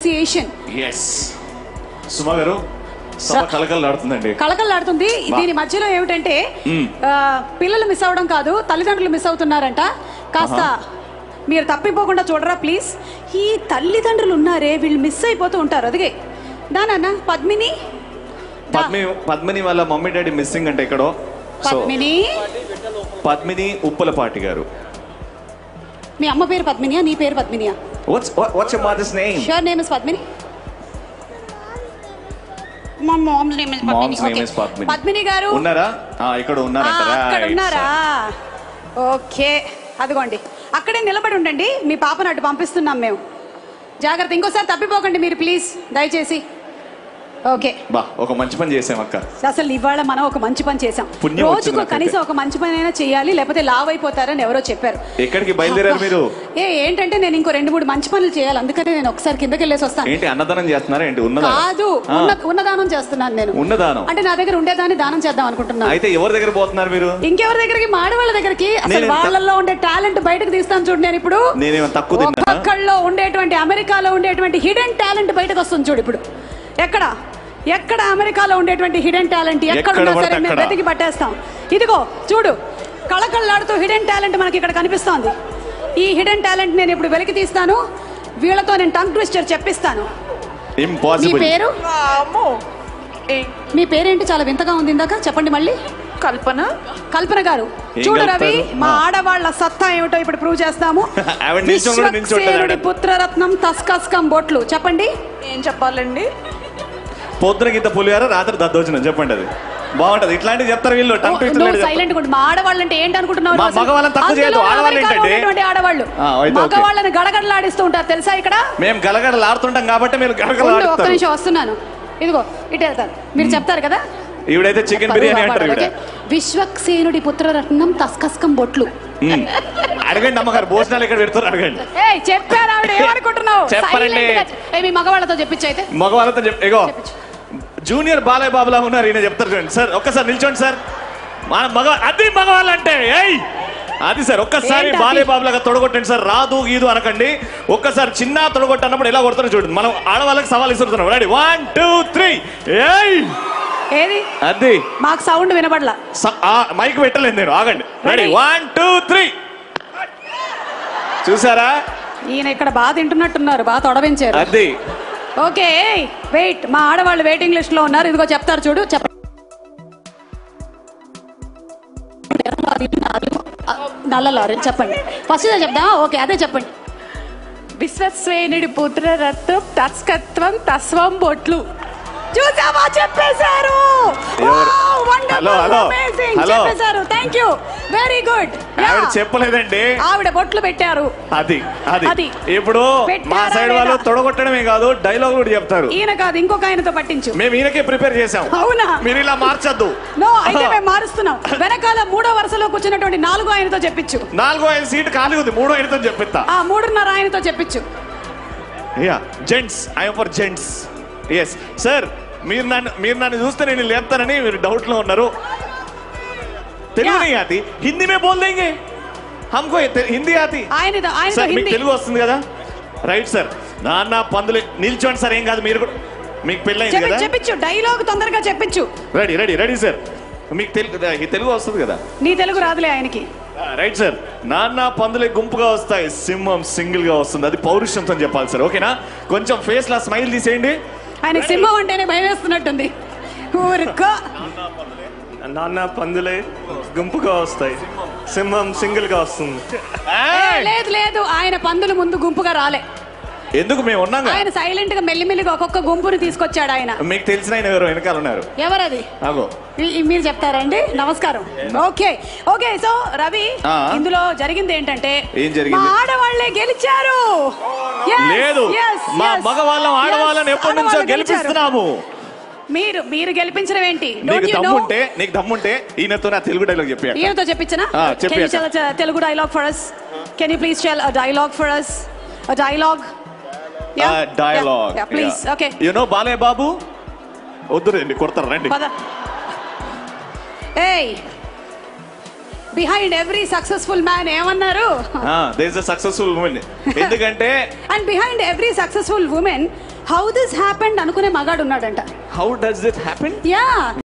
Pronunciation yes సుమా గారు సభ కలకలలాడుతుందండి కళకళలాడుతుంది దీని మధ్యలో ఏమిటంటే ఆ, పిల్లలు మిస్ అవ్వడం కాదు తల్లిదండ్రులు మిస్ అవుతున్నారంట కాస్త మీరు తప్పిపోకుండా చూడరా ప్లీజ్ ఈ తల్లిదండ్రులు ఉన్నారే వీళ్ళు మిస్ అయిపోతూ ఉంటారు అదిగే దానన్న పద్మిని దా. పద్మిని పద్మిని వాళ్ళ మమ్మీ డాడీ మిస్సింగ్ అంటే ఎక్కడో సో పద్మిని పద్మిని ఉప్పలపాటి గారు మీ అమ్మ పేరు పద్మినియా నీ పేరు పద్మినియా what's what's your mother's name sure name is Padmini మా mom's name is Padmini mom's name Okay. Is Padmini Padmini గారు ఉన్నారా ఆ, ఇక్కడ ఆ, ఉన్నారంట అక్కడ Right, ఉన్నారా sir. ఓకే అదిగోండి అక్కడే నిలబడి ఉండండి మీ పాపను అటు పంపిస్తున్నాం మేము జాగ్రత్త ఇంకోసారి తప్పిపోకండి మీరు ప్లీజ్ దయచేసి ఓకే బా ఒక మంచి పని చేసాం అక్క అసలు ఇవాళ మనం ఒక మంచి పని చేసాం పుణ్యం వచ్చింది రోజుకు నాకైతే. కనీసం ఒక మంచి పని అయినా చేయాలి లేకపోతే లావ్ అయిపోతారని ఎవరో చెప్పారు ఎక్కడికి బయలుదేరారు మీరు ఏ ఏంటంటే నేను ఇంకో రెండు మూడు మంచి పనులు చేయాలి అందుకనే నేను ఒకసారి కిందకి వెళ్ళేసి వస్తాను ఏంటి అన్నదానం చేస్తున్నారా ఏంటి ఉన్నదా కాదు ఉన్న ఉన్నదానం చేస్తున్నాను నేను ఉన్నదానం అంటే నా దగ్గర ఉండేదాన్ని దానం చేద్దాం అనుకుంటున్నాను అయితే ఎవరి దగ్గర పోతున్నారు మీరు ఇంకెవరి దగ్గరికి మాడవాళ్ళ దగ్గరికి అసలు నేను ఎంత- వాళ్ళల్లో ఉండే టాలెంట్ బయటకు తీస్తాను చూడు నేను ఇప్పుడు నేనేమో తక్కువ తిన్నా ఒక్కొక్కళ్ళలో ఉండేటువంటి అమెరికాలో ఉండేటువంటి హిడెన్ టాలెంట్ బయటకు వస్తుంది చూడు ఇప్పుడు ఎక్కడ ఎక్కడ అమెరికాలో ఉండేటువంటి హిడెన్ టాలెంట్ ఎక్కడ ఎక్కడ ఉన్నా పడితే సరే మేము అక్కడ. వెతికి పట్టేస్తాం ఇదిగో చూడు కళకళలాడుతూ హిడెన్ టాలెంట్ మనకి ఇక్కడ కనిపిస్తోంది ఈ హిడెన్ టాలెంట్ నేను ఇప్పుడు వెలికి తీస్తాను వీళ్ళతో నేను టంగ్ ట్విస్టర్ చెప్పిస్తాను మీ ఇంపాసిబుల్ పేరు అమ్మో ఏ మీ పేరేంటి చాలా వింతగా ఉంది ఇందాక చెప్పండి మళ్ళీ కల్పన కల్పన గారు ఏం చూడు రవి కలుపుతారు? మా ఆ. ఆడవాళ్ళ సత్తా ఏమిటో ఇప్పుడు ప్రూవ్ చేస్తాము ఆవిడ నిల్చొని కూడా నిల్చుంటారు విశ్వక్సేనుడి ఆవిడ. పుత్రరత్నం తస్కస్కం బొట్లు చెప్పండి ఏం చెప్పాలండి పొద్దున గింత పులిహార రాత్రి దద్దోజనం చెప్పండి అది బాగుంటది ఇట్లాంటివి చెప్తారు వీళ్ళు టంగ్ ట్విస్టర్ నువ్వు లేడు చెప్తారు. సైలెంట్ ఉండు మా ఆడవాళ్ళు అంటే ఏంటి అనుకుంటున్నావు మా అసలు? మగవాళ్ళని తక్కువ అందులో చేయొద్దు. ఆడవాళ్ళు అమెరికాలో ఏంటంటే? ఉండేటువంటి ఆడవాళ్ళు ఆ, అయితే ఓకే. మగవాళ్ళని గడగడలాడిస్తూ ఉంటారు తెలుసా ఇక్కడ మేము గలగడలు ఆడుతుంటాం కాబట్టి మీరు ఉండు, ఒక్క గలగలాడుతారు నిమిషం వస్తున్నాను ఇదిగో ఇటు వెళ్తాను మీరు చెప్తారు కదా ఈవిడైతే చికెన్ బిర్యానీ అంటారు ఈవిడ ఓకే. విశ్వక్సేనుడి పుత్రరత్నం తస్కస్కం బొట్లు మ్మ్. అడగండి అమ్మగారు భోజనాలు ఎక్కడ పెడతారు అడగండి ఏయ్ చెప్పారు ఆవిడ ఏమనుకుంటున్నావు చెప్పరండి. Silent గా చె- ఏయ్, మీ మగవాళ్ళతో చెప్పించు అయితే మగవాళ్ళతో చెప్ ఇగో చెప్పించు. జూనియర్ బాలయ్య బాబులా ఉన్నారు ఈయన చెప్తారు చూడండి సార్ ఒక్కసారి నిల్చోండి సార్ మన మగ అది మగవాళ్ళు అంటే ఏయ్ అది సార్ ఒక్కసారి ఏంటది? బాలయ్య బాబులాగా తొడగొట్టండి సార్ రాదు గీదు అనకండి ఒక్కసారి చిన్న తొడగొట్టు అన్నప్పుడు ఎలా కొడతారో చూడండి మనం ఆడవాళ్ళకి సవాల్ ఇస్తున్నాం రెడీ వన్ టూ త్రీ ఏయ్ ఏది అది మాకు సౌండ్ వినబడలా స- ఆ, మైక్ పెట్టలేదు నేను ఆగండి ready Ready? One two three చూసారా ఈయన ఇక్కడ బాగా తింటున్నట్టున్నారు బాగా తొడవించారు అది ఓకే వెయిట్ మా ఆడవాళ్ళు వెయిటింగ్ లిస్ట్ లో ఉన్నారు ఇదిగో చెప్తారు చూడు చెప్ప నల్ల లారీ చెప్పండి ఫస్ట్ ఇదే చెప్దాం ఓకే అదే చెప్పండి విశ్వస్వేనుడి పుత్రరత్నం తస్కత్వం తస్వం బొట్లు చూసావా చెప్పేశారు ఎవరు? Hello, hello, hello. చెప్పేశారు థ్యాంక్ యూ వెరీ గుడ్ ఆవిడ చెప్పలేదండి ఆవిడ బొట్లు పెట్టారు అది అది అది. ఇప్పుడు పెట్టారా మా సైడ్ వాళ్ళు లేదా? తొడగొట్టడమే కాదు డైలాగ్ కూడా చెప్తారు ఈయన కాదు ఇంకొక ఆయనతో పట్టించు మేము ఈయనకే ప్రిపేర్ చేసాం అవునా మీరు ఇలా మార్చొద్దు నో అయితే మేము మారుస్తున్నాం వెనకాల మూడో వరుసలో కూర్చున్నటువంటి నాలుగో ఆయనతో చెప్పించు నాలుగో ఐదు సీట్ ఖాళీ ఉంది మూడో ఐదుతో చెప్పిస్తా ఆ మూడున్నర ఆయనతో చెప్పించు yeah gents I'm for gents yes sir మీరు నన్ను మీరు నన్ను చూస్తే నేను లేపుతానని మీరు డౌట్ లో ఉన్నారు తెలుగు Yeah. नहीं आती हिंदी में बोल देंगे हमको ये ते- हिंदी आती ఆయనతో ఆయనతో సార్ మీకు హిందీ తెలుగు వస్తుంది కదా రైట్ సార్ నాన్న పందులు నిల్చోండి సార్ ఏం కాదు మీరు కూడా మీకు పెళ్ళైంది చెప్పి కదా చెప్పించు డైలాగ్ తొందరగా చెప్పించు రెడీ రెడీ రెడీ సార్ మీకు తెలుగు ఈ తెలుగు వస్తుంది కదా నీ తెలుగు రాదులే ఆయనకి రైట్ సార్ నాన్న పందులే గుంపుగా వస్తాయి సింహం సింగిల్ గా వస్తుంది అది పౌరుషంతో చెప్పాలి సార్ ఓకేనా కొంచెం ఫేస్ లా స్మైల్ తీసేయండి ఆయనకి సింహం అంటేనే భయం వేస్తున్నట్టుంది ఊరుకో నాన్న పందులే గుంపుగా వస్తాయి సింహం సింగిల్ గా వస్తుంది ఏ, ఏయ్! లేదు లేదు ఆయన పందులు ముందు గుంపుగా రాలే ఎందుకు మేము ఉన్నాం కదా. ఆయన సైలెంట్ గా మెల్లిమెల్లిగా ఒక్కొక్క గుంపుని తీసుకొచ్చాడు ఆయన మీకు తెలిసిన ఆయన ఎవరు వెనకాల ఉన్నారు ఎవరది అగో ఈ- ఈ మీరు చెప్తారండి నమస్కారం ఓకే ఓకే సో రవి ఆ. ఇందులో జరిగింది ఏంటంటే ఏం జరిగింది? మా ఆడవాళ్లే గెలిచారు Yes, లేదు yes, మా yes. మగవాళ్ళం ఆడవాళ్ళని Yes, ఎప్పటి నుంచో ఆడవాళ్ళు గెలిచారు. గెలిపిస్తున్నాము మీరు మీరు గెలిపించడం ఏంటి నీకు Don't you know? దమ్ముంటే నీకు దమ్ముంటే ఈయనతో నా తెలుగు డైలాగ్ చెప్పి ఈయనతో చెప్పించనా ఆ, చెప్పు Can you అక్క. tell a Telugu dialogue for us can you please tell a dialogue for us a dialogue dialogue please okay you know Balayya Babu వద్దు రండి కొడతారు రండి పద ఏయ్ బిహైండ్ ఎవ్రీ సక్సెస్ఫుల్ మ్యాన్ ఏమన్నారు there is a successful women ఎందుకంటే and behind every successful women how this happened అనుకునే మగాడు ఉన్నాడంట how does it happen yeah